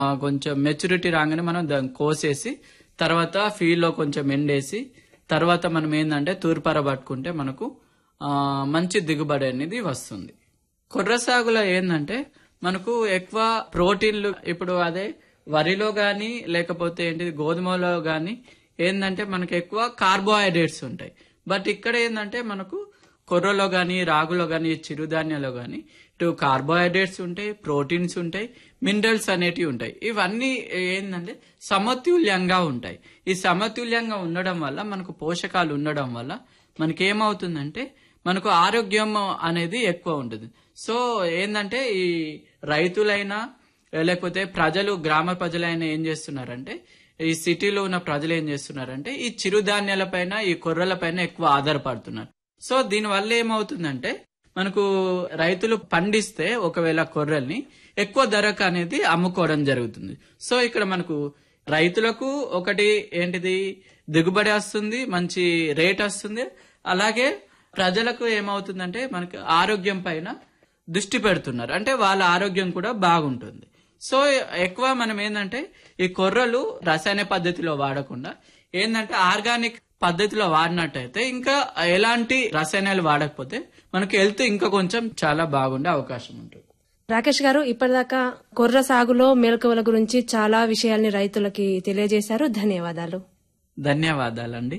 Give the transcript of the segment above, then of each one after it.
ఆ, కొంచెం మెచ్యూరిటీ రాగానే మనం దాన్ని కోసేసి తర్వాత ఫీల్డ్ లో కొంచెం ఎండేసి తర్వాత మనం ఏంటంటే తూర్పార పట్టుకుంటే మనకు ఆ, మంచి దిగుబడి అనేది వస్తుంది కొర్ర సాగులో ఏంటంటే మనకు ఎక్కువ ప్రోటీన్లు ఇప్పుడు అదే వరిలో గాని లేకపోతే ఏంటిది గోధుమలో గాని ఏంటంటే మనకు ఎక్కువ కార్బోహైడ్రేట్స్ ఉంటాయి బట్ ఇక్కడ ఏంటంటే మనకు కొర్రలో గాని రాగులో గాని చిరుధాన్యాలో గాని ఇటు కార్బోహైడ్రేట్స్ ఉంటాయి ప్రోటీన్స్ ఉంటాయి మినరల్స్ అనేటివి ఉంటాయి ఇవన్నీ ఏంటంటే సమతుల్యంగా ఉంటాయి ఈ సమతుల్యంగా ఉండడం వల్ల మనకు పోషకాలు ఉండడం వల్ల మనకి ఏమవుతుందంటే మనకు ఆరోగ్యం అనేది ఎక్కువ ఉంటుంది సో ఏంటంటే ఈ రైతులైనా లేకపోతే ప్రజలు గ్రామ ప్రజలైనా ఏం చేస్తున్నారంటే ఈ సిటీలో ఉన్న ప్రజలు ఏం చేస్తున్నారంటే ఈ చిరుధాన్యాల పైన ఈ కొర్రల పైన ఎక్కువ ఆధారపడుతున్నారు సో దీని వల్ల ఏమవుతుందంటే మనకు రైతులు పండిస్తే ఒకవేళ కొర్రల్ని ఎక్కువ ధరకు అనేది అమ్ముకోవడం జరుగుతుంది సో ఇక్కడ మనకు రైతులకు ఒకటి ఏంటిది దిగుబడి వస్తుంది మంచి రేట్ వస్తుంది అలాగే ప్రజలకు ఏమవుతుందంటే మనకి ఆరోగ్యం పైన దృష్టి పెడుతున్నారు అంటే వాళ్ళ ఆరోగ్యం కూడా బాగుంటుంది సో ఎక్కువ మనం ఏంటంటే ఈ కొర్రలు రసాయన పద్ధతిలో వాడకుండా ఏంటంటే ఆర్గానిక్ పద్ధతిలో వాడినట్టయితే ఇంకా ఎలాంటి రసాయనాలు వాడకపోతే మనకి హెల్త్ ఇంకా కొంచెం చాలా బాగుండే అవకాశం ఉంటుంది రాకేష్ గారు ఇప్పటిదాకా కొర్ర సాగులో మెలకువల గురించి చాలా విషయాల్ని రైతులకి తెలియజేశారు ధన్యవాదాలు ధన్యవాదాలండి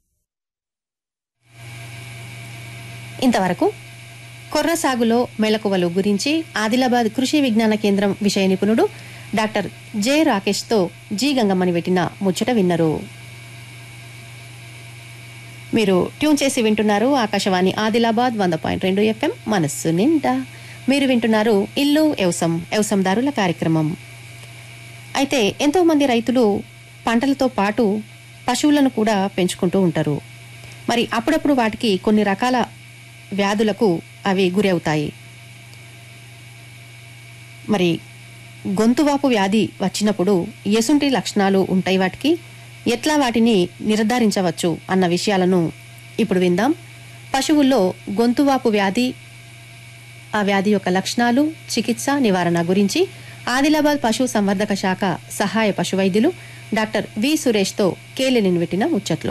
ఇంతవరకు కొర్ర సాగులో మెలకువలు గురించి ఆదిలాబాద్ కృషి విజ్ఞాన కేంద్రం విషయ నిపుణుడు డాక్టర్ జె రాకేష్తో జి గంగమ్మని పెట్టిన ముచ్చట విన్నరు మీరు ట్యూన్ చేసి వింటున్నారు ఆకాశవాణి ఆదిలాబాద్ వంద పాయింట్ రెండు ఎఫ్ఎం మనస్సు నిండా మీరు వింటున్నారు ఇల్లు వ్యవసం వ్యవసందారుల కార్యక్రమం అయితే ఎంతో మంది రైతులు పంటలతో పాటు పశువులను కూడా పెంచుకుంటూ ఉంటారు మరి అప్పుడప్పుడు వాటికి కొన్ని రకాల వ్యాధులకు అవి గురి అవుతాయి మరి గొంతువాపు వ్యాధి వచ్చినప్పుడు ఎసుంటి లక్షణాలు ఉంటాయి వాటికి ఎట్లా వాటిని నిర్ధారించవచ్చు అన్న విషయాలను ఇప్పుడు విందాం పశువుల్లో గొంతువాపు వ్యాధి ఆ వ్యాధి యొక్క లక్షణాలు చికిత్స నివారణ గురించి ఆదిలాబాద్ పశు సంవర్ధక శాఖ సహాయ పశువైద్యులు డాక్టర్ వి సురేష్తో కేలినిన్ పెట్టిన ముచ్చట్లో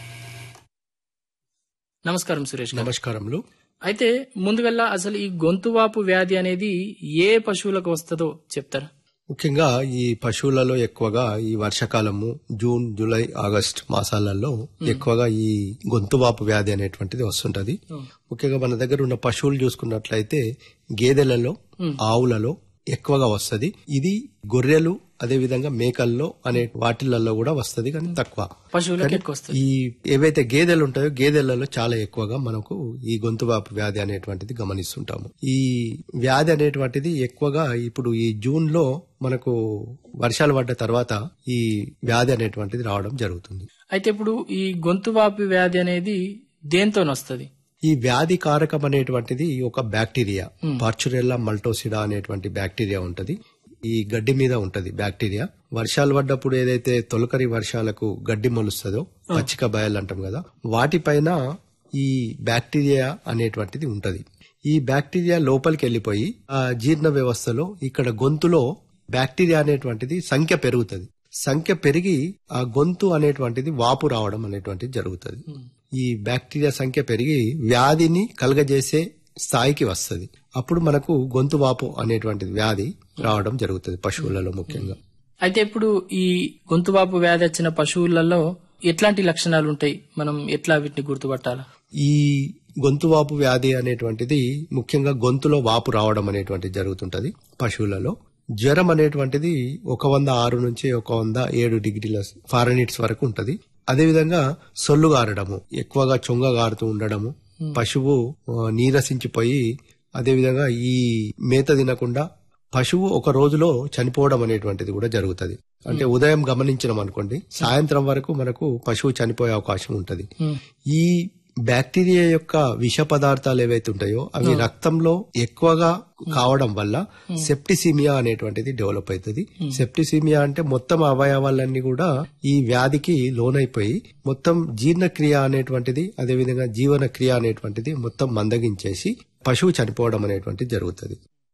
నమస్కారం సురేష్ గారు నమస్కారములు అయితే ముందుగల్లా అసలు ఈ గొంతువాపు వ్యాధి అనేది ఏ పశువులకు వస్తుందో చెప్తారా ముఖ్యంగా ఈ పశువులలో ఎక్కువగా ఈ వర్షాకాలము జూన్ జూలై ఆగస్ట్ మాసాలలో ఎక్కువగా ఈ గొంతువాపు వ్యాధి అనేటువంటిది వస్తుంటది ముఖ్యంగా మన దగ్గర ఉన్న పశువులు చూసుకున్నట్లయితే గేదెలలో ఆవులలో ఎక్కువగా వస్తది ఇది గొర్రెలు అదే విధంగా మేకల్లో అనే వాటిలలో కూడా వస్తది కానీ తక్కువ పశువులకు ఎక్కువ వస్తుంది ఈ ఏవైతే గేదెలు ఉంటాయో గేదెలలో చాలా ఎక్కువగా మనకు ఈ గొంతువాపు వ్యాధి అనేటువంటిది గమనిస్తుంటాము ఈ వ్యాధి అనేటువంటిది ఎక్కువగా ఇప్పుడు ఈ జూన్ లో మనకు వర్షాలు పడ్డ తర్వాత ఈ వ్యాధి అనేటువంటిది రావడం జరుగుతుంది అయితే ఇప్పుడు ఈ గొంతువాపు వ్యాధి అనేది దేంతో వస్తుంది ఈ వ్యాధి కారకం అనేటువంటిది ఒక బ్యాక్టీరియా పార్చురెల్లా మల్టోసిడా అనేటువంటి బ్యాక్టీరియా ఉంటది ఈ గడ్డి మీద ఉంటది బ్యాక్టీరియా వర్షాలు పడ్డప్పుడు ఏదైతే తొలకరి వర్షాలకు గడ్డి మొలుస్తుందో పచ్చిక బయలు అంటాం కదా వాటిపైన ఈ బ్యాక్టీరియా అనేటువంటిది ఉంటది ఈ బ్యాక్టీరియా లోపలికి వెళ్లిపోయి ఆ జీర్ణ వ్యవస్థలో ఇక్కడ గొంతులో బ్యాక్టీరియా అనేటువంటిది సంఖ్య పెరుగుతుంది సంఖ్య పెరిగి ఆ గొంతు అనేటువంటిది వాపు రావడం అనేటువంటిది జరుగుతుంది ఈ బ్యాక్టీరియా సంఖ్య పెరిగి వ్యాధిని కలగజేసే స్థాయికి వస్తుంది అప్పుడు మనకు గొంతు వాపు అనేటువంటి వ్యాధి రావడం జరుగుతుంది పశువులలో ముఖ్యంగా అయితే ఇప్పుడు ఈ గొంతువాపు వ్యాధి వచ్చిన పశువులలో ఎట్లాంటి లక్షణాలు ఉంటాయి మనం ఎట్లా వీటిని గుర్తుపట్టాలా ఈ గొంతు వాపు వ్యాధి అనేటువంటిది ముఖ్యంగా గొంతులో వాపు రావడం అనేటువంటిది జరుగుతుంటది పశువులలో జ్వరం అనేటువంటిది ఒక వంద ఆరు నుంచి ఒక వంద ఏడు డిగ్రీల ఫారెనిట్స్ వరకు ఉంటది అదేవిధంగా సొల్లు గారడము ఎక్కువగా చొంగ గారుతూ ఉండడము పశువు ఆ, నీరసించిపోయి అదేవిధంగా ఈ మేత తినకుండా పశువు ఒక రోజులో చనిపోవడం అనేటువంటిది కూడా జరుగుతుంది అంటే ఉదయం గమనించినాం అనుకోండి సాయంత్రం వరకు మనకు పశువు చనిపోయే అవకాశం ఉంటది ఈ బ్యాక్టీరియా యొక్క విష పదార్థాలు ఏవైతే ఉంటాయో అవి రక్తంలో ఎక్కువగా కావడం వల్ల సెప్టిసిమియా అనేటువంటిది డెవలప్ అవుతుంది సెప్టిసిమియా అంటే మొత్తం అవయవాలన్నీ కూడా ఈ వ్యాధికి లోనైపోయి మొత్తం జీర్ణక్రియ అనేటువంటిది అదేవిధంగా జీవన క్రియ అనేటువంటిది మొత్తం మందగించేసి పశువు చనిపోవడం అనేటువంటిది జరుగుతుంది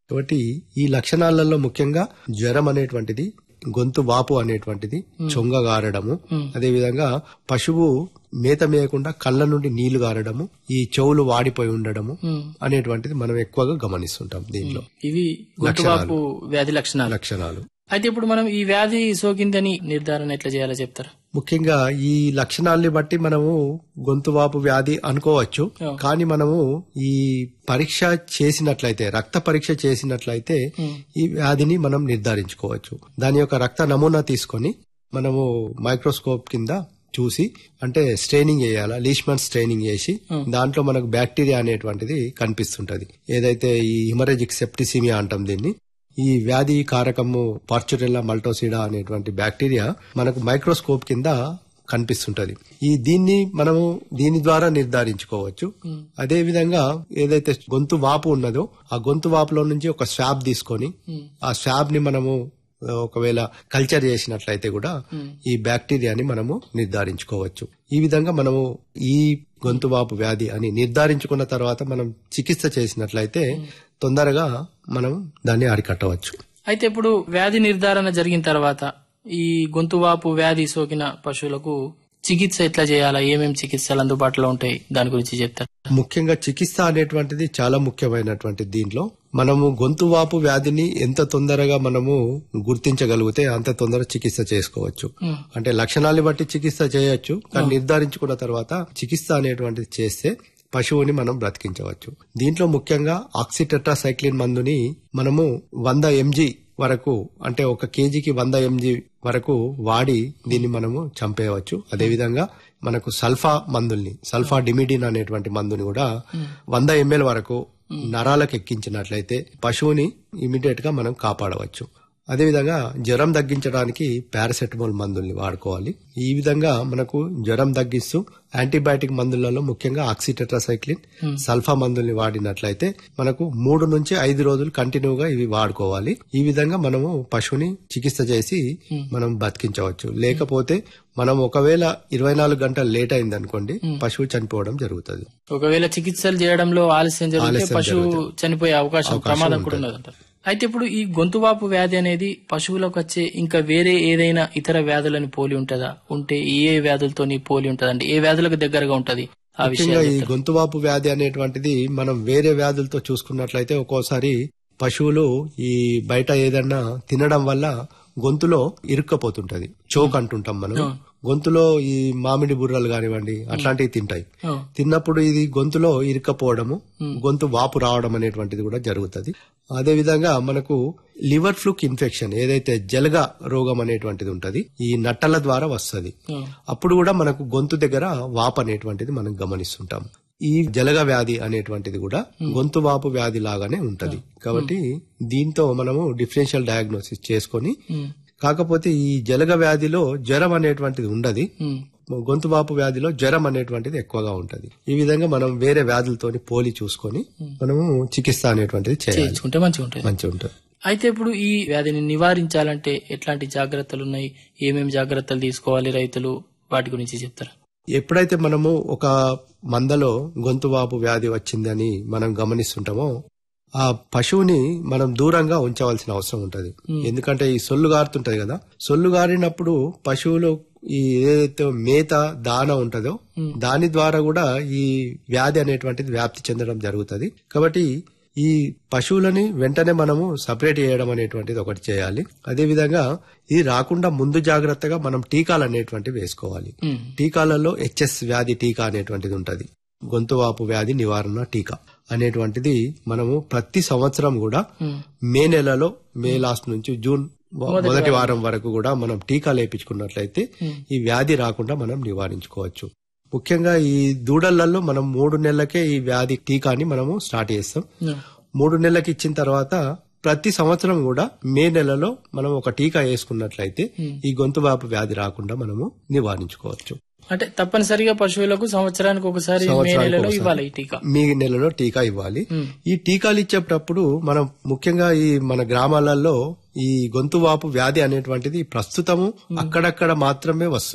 కాబట్టి ఈ లక్షణాలలో ముఖ్యంగా జ్వరం అనేటువంటిది గొంతు వాపు అనేటువంటిది చొంగగారడము అదే విధంగా పశువు మేత మేయకుండా కళ్ళ నుండి నీళ్లు గారడము ఈ చెవులు వాడిపోయి ఉండడము అనేటువంటిది మనం ఎక్కువగా గమనిస్తుంటాం దీనిలో ఇవి గొంతువాపు వ్యాధి లక్షణాలు లక్షణాలు అయితే ఇప్పుడు మనం ఈ వ్యాధి సోకిందని నిర్ధారణ ఎట్లా చేయాలో చెప్తారా ముఖ్యంగా ఈ లక్షణాల్ని బట్టి మనము గొంతువాపు వ్యాధి అనుకోవచ్చు కానీ మనము ఈ పరీక్ష చేసినట్లయితే రక్త పరీక్ష చేసినట్లయితే ఈ వ్యాధిని మనం నిర్ధారించుకోవచ్చు దాని యొక్క రక్త నమూనా తీసుకొని మనము మైక్రోస్కోప్ కింద చూసి అంటే స్ట్రైనింగ్ చేయాలా లీష్మన్ స్ట్రైనింగ్ చేసి దాంట్లో మనకు బ్యాక్టీరియా అనేటువంటిది కనిపిస్తుంటది ఏదైతే ఈ హిమరేజిక్ సెప్టిసిమియా అంటాం దీన్ని ఈ వ్యాధి కారకము పార్చురెల్లా మల్టోసిడా అనేటువంటి బ్యాక్టీరియా మనకు మైక్రోస్కోప్ కింద కనిపిస్తుంటది ఈ దీన్ని మనము దీని ద్వారా నిర్ధారించుకోవచ్చు అదే విధంగా ఏదైతే గొంతు వాపు ఉన్నదో ఆ గొంతు వాపులో నుంచి ఒక స్వాబ్ తీసుకొని ఆ స్వాబ్ ని మనము ఆ, ఒకవేళ కల్చర్ చేసినట్లయితే కూడా ఈ బ్యాక్టీరియాని మనము నిర్ధారించుకోవచ్చు ఈ విధంగా మనము ఈ గొంతు వాపు వ్యాధి అని నిర్ధారించుకున్న తర్వాత మనం చికిత్స చేసినట్లయితే తొందరగా మనం దాన్ని అరికట్టవచ్చు అయితే ఇప్పుడు వ్యాధి నిర్ధారణ జరిగిన తర్వాత ఈ గొంతువాపు వ్యాధి సోకిన పశువులకు చికిత్స ఎట్లా చేయాలా ఏమేం చికిత్సలు అందుబాటులో ఉంటాయి దాని గురించి చెప్తారు ముఖ్యంగా చికిత్స అనేటువంటిది చాలా ముఖ్యమైనటువంటి దీంట్లో మనము గొంతు వాపు వ్యాధిని ఎంత తొందరగా మనము గుర్తించగలిగితే అంత తొందర చికిత్స చేసుకోవచ్చు అంటే లక్షణాన్ని బట్టి చికిత్స చేయొచ్చు కానీ నిర్ధారించుకున్న తర్వాత చికిత్స అనేటువంటిది చేస్తే పశువుని మనం బ్రతికించవచ్చు దీంట్లో ముఖ్యంగా ఆక్సిటెట్రాసైక్లిన్ మందుని మనము వంద ఎంజీ వరకు అంటే ఒక కేజీకి వంద ఎంజీ వరకు వాడి దీన్ని మనము చంపేయవచ్చు అదేవిధంగా మనకు సల్ఫా మందుల్ని సల్ఫా డిమిడిన్ అనేటువంటి మందుని కూడా వంద ఎంఎల్ వరకు నరాలకు ఎక్కించినట్లయితే పశువుని ఇమీడియట్ గా మనం కాపాడవచ్చు అదేవిధంగా జ్వరం తగ్గించడానికి పారాసెటమాల్ మందుల్ని వాడుకోవాలి ఈ విధంగా మనకు జ్వరం తగ్గిస్తూ యాంటీబయాటిక్ మందులలో ముఖ్యంగా ఆక్సిటెట్రాసైక్లిన్ సల్ఫా మందుల్ని వాడినట్లయితే మనకు మూడు నుంచి ఐదు రోజులు కంటిన్యూగా ఇవి వాడుకోవాలి ఈ విధంగా మనము పశువుని చికిత్స చేసి మనం బతికించవచ్చు లేకపోతే మనం ఒకవేళ ఇరవై నాలుగు గంటలు లేట్ అయింది అనుకోండి పశువు చనిపోవడం జరుగుతుంది ఒకవేళ చికిత్సలు చేయడంలో ఆలస్యం జరిగితే ఆలస్యం పశువు జరుగుతుంది. చనిపోయే అవకాశం ప్రమాదం కూడా ఉన్నదంటారు అయితే ఇప్పుడు ఈ గొంతువాపు వ్యాధి అనేది పశువులకు వచ్చే ఇంకా వేరే ఏదైనా ఇతర వ్యాధులను పోలి ఉంటుందా ఉంటే ఏ వ్యాధులతో పోలి ఉంటదండి ఏ వ్యాధులకు దగ్గరగా ఉంటది ఆ ముఖ్యంగా విషయం ఈ గొంతువాపు వ్యాధి అనేటువంటిది మనం వేరే వ్యాధులతో చూసుకున్నట్లయితే ఒక్కోసారి పశువులు ఈ బయట ఏదన్నా తినడం వల్ల గొంతులో ఇరుక్కపోతుంటది చోక్ అంటుంటాం మనం గొంతులో ఈ మామిడి బుర్రలు కానివ్వండి అట్లాంటివి తింటాయి తిన్నప్పుడు ఇది గొంతులో ఇరుక్కపోవడము గొంతు వాపు రావడం అనేటువంటిది కూడా జరుగుతుంది అదే విధంగా మనకు లివర్ ఫ్లూక్ ఇన్ఫెక్షన్ ఏదైతే జలగ రోగం అనేటువంటిది ఉంటది ఈ నట్టల ద్వారా వస్తది అప్పుడు కూడా మనకు గొంతు దగ్గర వాపు అనేటువంటిది మనం గమనిస్తుంటాం ఈ జలగ వ్యాధి అనేటువంటిది కూడా గొంతు వాపు వ్యాధి లాగానే ఉంటది కాబట్టి దీంతో మనము డిఫరెన్షియల్ డయాగ్నోసిస్ చేసుకొని కాకపోతే ఈ జలగ వ్యాధిలో జ్వరం అనేటువంటిది ఉండదు గొంతు వాపు వ్యాధిలో జ్వరం అనేటువంటిది ఎక్కువగా ఉంటది ఈ విధంగా మనం వేరే వ్యాధులతోని పోలి చూసుకొని మనము చికిత్స అనేటువంటిది చేయాలి చేయించుకుంటే మంచిగా ఉంటుంది మంచిగా ఉంటుంది అయితే ఇప్పుడు ఈ వ్యాధిని నివారించాలంటే ఎట్లాంటి జాగ్రత్తలు ఉన్నాయి ఏమేమి జాగ్రత్తలు తీసుకోవాలి రైతులు వాటి గురించి చెప్తారా ఎప్పుడైతే మనము ఒక మందలో గొంతు వాపు వ్యాధి వచ్చిందని మనం గమనిస్తుంటామో ఆ పశువుని మనం దూరంగా ఉంచవలసిన అవసరం ఉంటది ఎందుకంటే ఈ సొల్లు గారుతుంటది కదా సొల్లు గారినప్పుడు పశువులు ఈ ఏదైతే మేత దాన ఉంటదో దాని ద్వారా కూడా ఈ వ్యాధి అనేటువంటిది వ్యాప్తి చెందడం జరుగుతుంది కాబట్టి ఈ పశువులని వెంటనే మనము సపరేట్ చేయడం అనేటువంటిది ఒకటి చేయాలి అదే విధంగా ఇది రాకుండా ముందు జాగ్రత్తగా మనం టీకాలు అనేటువంటివి వేసుకోవాలి టీకాలలో హెచ్ఎస్ వ్యాధి టీకా అనేటువంటిది ఉంటది గొంతువాపు వ్యాధి నివారణ టీకా అనేటువంటిది మనము ప్రతి సంవత్సరం కూడా మే నెలలో మే లాస్ట్ నుంచి జూన్ వ- మొదటి వారం వరకు కూడా మనం టీకా లేపించుకున్నట్లయితే ఈ వ్యాధి రాకుండా మనం నివారించుకోవచ్చు ముఖ్యంగా ఈ దూడలలో మనం మూడు నెలలకే ఈ వ్యాధి టీకాని మనము స్టార్ట్ చేస్తాం మూడు నెలలకి ఇచ్చిన తర్వాత ప్రతి సంవత్సరం కూడా మే నెలలో మనం ఒక టీకా వేసుకున్నట్లయితే ఈ గొంతు వాపు వ్యాధి రాకుండా మనము నివారించుకోవచ్చు అంటే తప్పనిసరిగా పశువులకు సంవత్సరానికి ఒకసారి మే సంవత్సరానికి నెలలో ఒకసారి. ఇవ్వాలి ఈ టీకా మీ నెలలో టీకా ఇవ్వాలి ఈ టీకాలు ఇచ్చేటప్పుడు మనం ముఖ్యంగా ఈ మన గ్రామాలలో ఈ గొంతు వాపు వ్యాధి అనేటువంటిది ప్రస్తుతము అక్కడక్కడ మాత్రమే వస్తుంది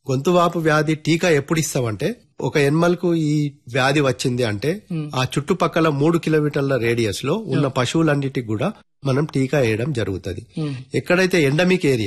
గొంతు వాపు వ్యాధి టీకా ఎప్పుడు ఇస్తామంటే ఒక ఎనిమల్ కు ఈ వ్యాధి వచ్చింది అంటే ఆ చుట్టుపక్కల మూడు కిలోమీటర్ల రేడియస్ లో ఉన్న పశువులన్నిటికి కూడా మనం టీకా వేయడం జరుగుతుంది ఎక్కడైతే ఎండమిక్ ఏరియా